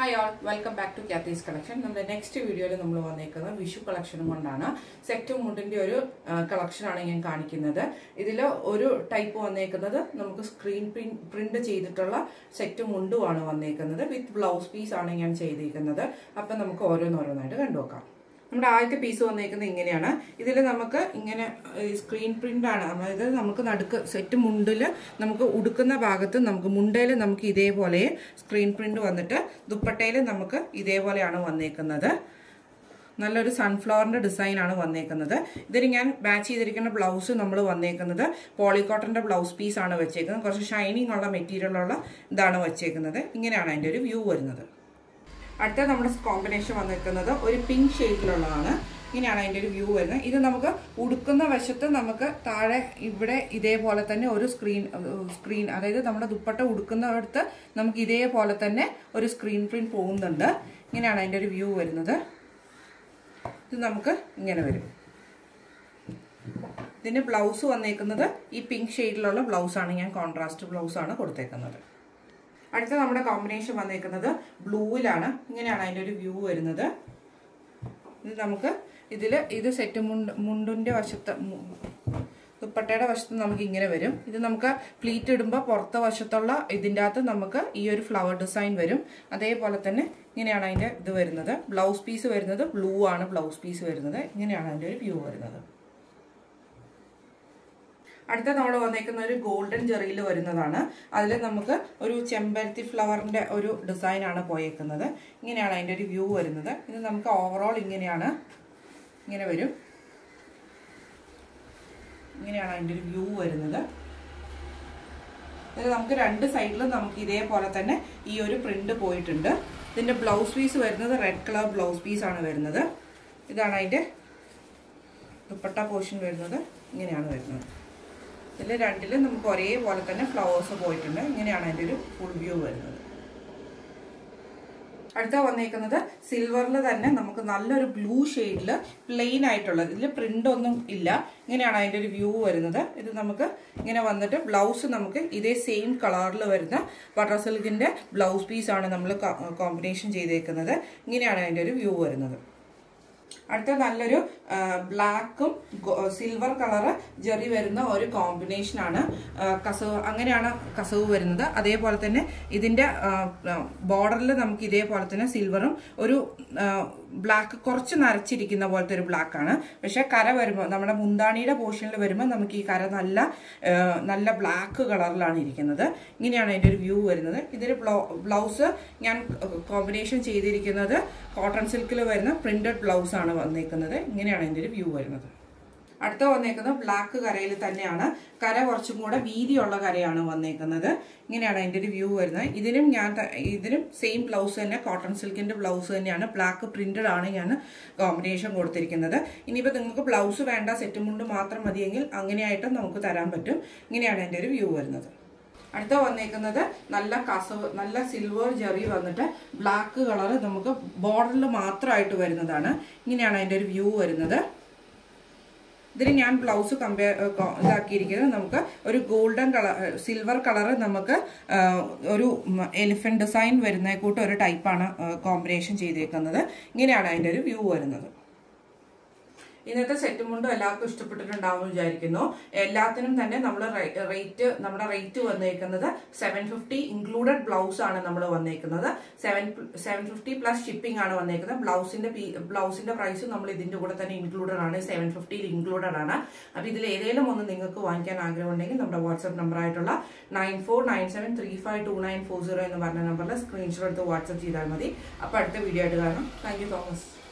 hi all welcome back to Kathy's collection നമ്മുടെ next വീഡിയോയിൽ നമ്മൾ വന്നേക്കുന്നത് വിഷു കളക്ഷനും കൊണ്ടാണ് സെക്റ്റും മുണ്ടിന്റെ ഒരു കളക്ഷനാണ് ഞാൻ കാണിക്കുന്നത് ഇതിൽ ഒരു ടൈപ്പ് വന്നേക്കുന്നത് നമുക്ക് സ്ക്രീൻ പ്രിന്റ് ചെയ്തിട്ടുള്ള സെറ്റും മുണ്ടുമാണ് വന്നേക്കുന്നത് വിത്ത് ബ്ലൗസ് പീസ് ആണ് ഞാൻ ചെയ്തിരിക്കുന്നത് അപ്പം നമുക്ക് ഓരോന്നോരോന്നായിട്ട് കണ്ടുനോക്കാം നമ്മുടെ ആദ്യത്തെ പീസ് വന്നേക്കുന്നത് ഇങ്ങനെയാണ് ഇതിൽ നമുക്ക് ഇങ്ങനെ സ്ക്രീൻ പ്രിന്റ് ആണ് അതായത് നമുക്ക് നടുക്ക് സെറ്റ് മുണ്ടിൽ നമുക്ക് ഉടുക്കുന്ന ഭാഗത്ത് നമുക്ക് മുണ്ടയിൽ നമുക്ക് ഇതേപോലെ സ്ക്രീൻ പ്രിന്റ് വന്നിട്ട് ദുപ്പട്ടയിൽ നമുക്ക് ഇതേപോലെയാണ് വന്നേക്കുന്നത് നല്ലൊരു സൺഫ്ലവറിന്റെ ഡിസൈൻ ആണ് വന്നേക്കുന്നത് ഇതിന് ഞാൻ മാച്ച് ചെയ്തിരിക്കുന്ന ബ്ലൗസ് നമ്മൾ വന്നേക്കുന്നത് പോളിക്കോട്ടന്റെ ബ്ലൗസ് പീസ് ആണ് വെച്ചേക്കുന്നത് കുറച്ച് ഷൈനിങ് ഉള്ള മെറ്റീരിയൽ ഉള്ള ഇതാണ് വെച്ചേക്കുന്നത് ഇങ്ങനെയാണ് അതിന്റെ ഒരു വ്യൂ വരുന്നത് അടുത്ത നമ്മുടെ കോമ്പിനേഷൻ വന്നിരിക്കുന്നത് ഒരു പിങ്ക് ഷെയ്ഡിലുള്ളതാണ് ഇങ്ങനെയാണ് അതിൻ്റെ ഒരു വ്യൂ വരുന്നത് ഇത് നമുക്ക് ഉടുക്കുന്ന വശത്ത് നമുക്ക് താഴെ ഇവിടെ ഇതേപോലെ തന്നെ ഒരു സ്ക്രീൻ സ്ക്രീൻ അതായത് നമ്മുടെ ദുപ്പട്ട ഉടുക്കുന്നിടത്ത് നമുക്ക് ഇതേപോലെ തന്നെ ഒരു സ്ക്രീൻ പ്രിന്റ് പോകുന്നുണ്ട് ഇങ്ങനെയാണ് അതിൻ്റെ ഒരു വ്യൂ വരുന്നത് ഇത് നമുക്ക് ഇങ്ങനെ വരും ഇതിൻ്റെ ബ്ലൗസ് വന്നേക്കുന്നത് ഈ പിങ്ക് ഷെയ്ഡിലുള്ള ബ്ലൗസാണ് ഞാൻ കോൺട്രാസ്റ്റ് ബ്ലൗസാണ് കൊടുത്തേക്കുന്നത് അടുത്ത നമ്മുടെ കോമ്പിനേഷൻ വന്നേക്കുന്നത് ബ്ലൂവിലാണ് ഇങ്ങനെയാണ് അതിൻ്റെ ഒരു വ്യൂ വരുന്നത് ഇത് നമുക്ക് ഇതിൽ ഇത് സെറ്റ് മുണ്ട് മുണ്ടിൻ്റെ വശത്ത് ദുപ്പട്ടയുടെ വശത്ത് നമുക്ക് ഇങ്ങനെ വരും ഇത് നമുക്ക് പ്ലീറ്റ് ഇടുമ്പോൾ പുറത്തെ വശത്തുള്ള ഇതിൻ്റെ അകത്ത് നമുക്ക് ഈ ഒരു ഫ്ലവർ ഡിസൈൻ വരും അതേപോലെ തന്നെ ഇങ്ങനെയാണ് അതിൻ്റെ ഇത് വരുന്നത് ബ്ലൗസ് പീസ് വരുന്നത് ബ്ലൂ ആണ് ബ്ലൗസ് പീസ് വരുന്നത് ഇങ്ങനെയാണ് അതിൻ്റെ ഒരു വ്യൂ വരുന്നത് അടുത്ത നമ്മൾ വന്നേക്കുന്ന ഒരു ഗോൾഡൻ ജെറിയിൽ വരുന്നതാണ് അതിൽ നമുക്ക് ഒരു ചെമ്പരത്തി ഫ്ലവറിന്റെ ഒരു ഡിസൈൻ ആണ് പോയേക്കുന്നത് ഇങ്ങനെയാണ് അതിൻ്റെ ഒരു വ്യൂ വരുന്നത് ഇത് നമുക്ക് ഓവറോൾ ഇങ്ങനെയാണ് ഇങ്ങനെ വരും ഇങ്ങനെയാണ് അതിൻ്റെ ഒരു വ്യൂ വരുന്നത് ഇത് നമുക്ക് രണ്ട് സൈഡിലും നമുക്ക് ഇതേപോലെ തന്നെ ഈ ഒരു പ്രിന്റ് പോയിട്ടുണ്ട് ഇതിൻ്റെ ബ്ലൗസ് പീസ് വരുന്നത് റെഡ് കളർ ബ്ലൗസ് പീസ് ആണ് വരുന്നത് ഇതാണ് അതിൻ്റെ ദുപ്പട്ട പോർഷൻ വരുന്നത് ഇങ്ങനെയാണ് വരുന്നത് ഇതിൽ രണ്ടിലും നമുക്ക് ഒരേപോലെ തന്നെ ഫ്ലവേഴ്സ് പോയിട്ടുണ്ട് ഇങ്ങനെയാണ് അതിൻ്റെ ഒരു ഫുൾ വ്യൂ വരുന്നത് അടുത്ത വന്നേക്കുന്നത് സിൽവറിൽ തന്നെ നമുക്ക് നല്ലൊരു ബ്ലൂ ഷെയ്ഡിൽ പ്ലെയിൻ ആയിട്ടുള്ളത് ഇതിൽ പ്രിന്റ് ഒന്നും ഇല്ല ഇങ്ങനെയാണ് അതിൻ്റെ ഒരു വ്യൂ വരുന്നത് ഇത് നമുക്ക് ഇങ്ങനെ വന്നിട്ട് ബ്ലൗസ് നമുക്ക് ഇതേ സെയിം കളറിൽ വരുന്ന ബട്ടർ സിൽക്കിൻ്റെ ബ്ലൗസ് പീസാണ് നമ്മൾ കോമ്പിനേഷൻ ചെയ്തേക്കുന്നത് ഇങ്ങനെയാണ് അതിൻ്റെ ഒരു വ്യൂ വരുന്നത് അടുത്ത നല്ലൊരു ബ്ലാക്കും സിൽവർ കളറ് ജെറി വരുന്ന ഒരു കോമ്പിനേഷനാണ് കസവ് അങ്ങനെയാണ് കസവ് വരുന്നത് അതേപോലെ തന്നെ ഇതിൻ്റെ ബോർഡറിൽ നമുക്ക് ഇതേപോലെ തന്നെ സിൽവറും ഒരു ബ്ലാക്ക് കുറച്ച് നരച്ചിരിക്കുന്ന പോലത്തെ ഒരു ബ്ലാക്ക് ആണ് പക്ഷെ കര വരുമ്പോൾ നമ്മുടെ മുന്താണിയുടെ പോർഷനിൽ വരുമ്പോൾ നമുക്ക് ഈ കര നല്ല നല്ല ബ്ലാക്ക് കളറിലാണ് ഇരിക്കുന്നത് ഇങ്ങനെയാണ് അതിൻ്റെ ഒരു വ്യൂ വരുന്നത് ഇതിൽ ബ്ലൗസ് ഞാൻ കോമ്പിനേഷൻ ചെയ്തിരിക്കുന്നത് കോട്ടൺ സിൽക്കിൽ വരുന്ന പ്രിന്റഡ് ബ്ലൗസ് ആണ് വന്നേക്കുന്നത് ഇങ്ങനെയാണ് അതിൻ്റെ ഒരു വ്യൂ വരുന്നത് അടുത്ത വന്നേക്കുന്നത് ബ്ലാക്ക് കരയിൽ തന്നെയാണ് കര കുറച്ചും കൂടെ വീതിയുള്ള കരയാണ് വന്നേക്കുന്നത് ഇങ്ങനെയാണ് അതിൻ്റെ ഒരു വ്യൂ വരുന്നത് ഇതിനും ഞാൻ ഇതിനും സെയിം ബ്ലൗസ് തന്നെ കോട്ടൺ സിൽക്കിന്റെ ബ്ലൗസ് തന്നെയാണ് ബ്ലാക്ക് പ്രിന്റഡ് ആണ് ഞാൻ കോമ്പിനേഷൻ കൊടുത്തിരിക്കുന്നത് ഇനിയിപ്പോൾ നിങ്ങൾക്ക് ബ്ലൗസ് വേണ്ട സെറ്റ് മുണ്ട് മാത്രം മതിയെങ്കിൽ അങ്ങനെയായിട്ടും നമുക്ക് തരാൻ പറ്റും ഇങ്ങനെയാണ് എൻ്റെ ഒരു വ്യൂ വരുന്നത് അടുത്ത വന്നേക്കുന്നത് നല്ല കസവ് നല്ല സിൽവർ ജെറി വന്നിട്ട് ബ്ലാക്ക് കളർ നമുക്ക് ബോർഡറിൽ മാത്രമായിട്ട് വരുന്നതാണ് ഇങ്ങനെയാണ് അതിൻ്റെ ഒരു വ്യൂ വരുന്നത് ഇതിന് ഞാൻ ബ്ലൗസ് കമ്പയർ ഇതാക്കിയിരിക്കുന്നത് നമുക്ക് ഒരു ഗോൾഡൻ കളർ സിൽവർ കളർ നമുക്ക് ഒരു എലിഫന്റ് ഡിസൈൻ വരുന്ന കൂട്ട് ഒരു ടൈപ്പാണ് കോമ്പിനേഷൻ ചെയ്തേക്കുന്നത് ഇങ്ങനെയാണ് അതിൻ്റെ ഒരു വ്യൂ വരുന്നത് ഇന്നത്തെ സെറ്റ് മുണ്ടും എല്ലാവർക്കും ഇഷ്ടപ്പെട്ടിട്ടുണ്ടാവും വിചാരിക്കുന്നു എല്ലാത്തിനും തന്നെ നമ്മൾ റേറ്റ് നമ്മുടെ റേറ്റ് വന്നേക്കുന്നത് സെവൻ ഫിഫ്റ്റി ഇൻക്ലൂഡഡ് ബ്ലൗസ് ആണ് നമ്മൾ വന്നേക്കുന്നത് seven seven fifty plus shipping ആണ് വന്നേക്കുന്നത് ബ്ലൗസിന്റെ ബ്ലൗസിന്റെ പ്രൈസ് നമ്മൾ ഇതിന്റെ കൂടെ തന്നെ ഇൻക്ലൂഡഡ് ആണ് സെവൻ ഫിഫ്റ്റിയിൽ ഇൻക്ലൂഡഡ് ആണ് അപ്പൊ ഇതിൽ ഏതെങ്കിലും ഒന്ന് നിങ്ങൾക്ക് വാങ്ങിക്കാൻ ആഗ്രഹമുണ്ടെങ്കിൽ നമ്മുടെ വാട്സ്ആപ്പ് നമ്പർ ആയിട്ടുള്ള nine four nine seven three five two nine four zero എന്ന് പറഞ്ഞ നമ്പറിൽ സ്ക്രീൻഷോട്ട് എടുത്ത് വാട്സ്ആപ്പ് ചെയ്താൽ മതി അപ്പൊ അടുത്ത വീഡിയോ ആയിട്ട് കാണാം താങ്ക് യു സോ മച്ച്